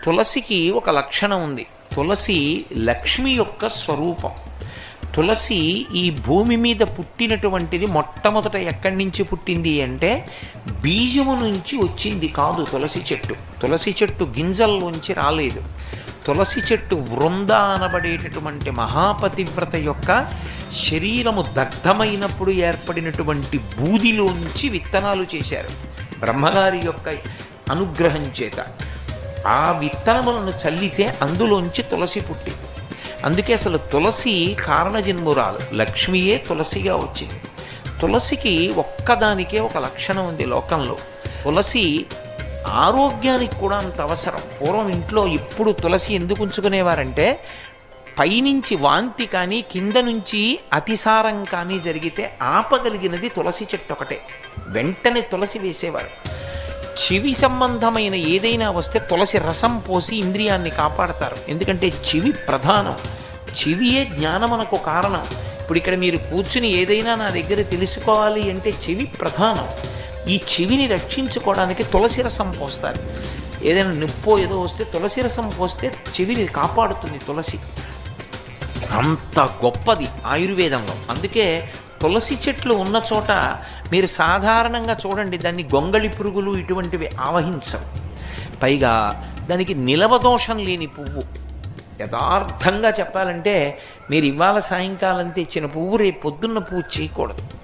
తులసికి ఒక లక్షణం ఉంది తులసి లక్ష్మి యొక్క స్వరూపం తులసి ఈ భూమి మీద పుట్టినటువంటిది మొట్టమొదట ఎక్కడి నుంచి పుట్టింది అంటే బీజము నుంచి వచ్చింది కాదు తులసి చెట్టు తులసి చెట్టు గింజల్లోంచి రాలేదు తులసి చెట్టు వృంద అనబడేటటువంటి మహాపతివ్రత యొక్క శరీరము దగ్ధమైనప్పుడు ఏర్పడినటువంటి బూదిలోంచి విత్తనాలు చేశారు బ్రహ్మగారి యొక్క అనుగ్రహం చేత ఆ విత్తనములను చల్లితే అందులోంచి తులసి పుట్టి అందుకే అసలు తులసి కారణజన్మురాలు లక్ష్మియే తులసిగా వచ్చింది తులసికి ఒక్కదానికే ఒక లక్షణం ఉంది లోకంలో తులసి ఆరోగ్యానికి కూడా అంత అవసరం పూర్వం ఇంట్లో ఇప్పుడు తులసి ఎందుకు ఉంచుకునేవారంటే పైనుంచి వాంతి కానీ కింద నుంచి అతిసారం కానీ జరిగితే ఆపగలిగినది తులసి చెట్టు ఒకటే వెంటనే తులసి వేసేవారు చెవి సంబంధమైన ఏదైనా వస్తే తులసి రసం పోసి ఇంద్రియాన్ని కాపాడతారు ఎందుకంటే చెవి ప్రధానం చెవియే జ్ఞానమునకు కారణం ఇప్పుడు ఇక్కడ మీరు కూర్చుని ఏదైనా నా దగ్గర తెలుసుకోవాలి అంటే చెవి ప్రధానం ఈ చెవిని రక్షించుకోవడానికి తులసి రసం పోస్తారు ఏదైనా నొప్పో ఏదో వస్తే తులసి రసం పోస్తే చెవిని కాపాడుతుంది తులసి అంత గొప్పది ఆయుర్వేదంలో అందుకే తులసి చెట్లు ఉన్న చోట మీరు సాధారణంగా చూడండి దాన్ని గొంగళి పురుగులు ఇటువంటివి ఆవహించవు పైగా దానికి నిలవదోషం లేని పువ్వు యథార్థంగా చెప్పాలంటే మీరు ఇవాళ సాయంకాలం తెచ్చిన పువ్వు రేపు పొద్దున్న పువ్వు చేయకూడదు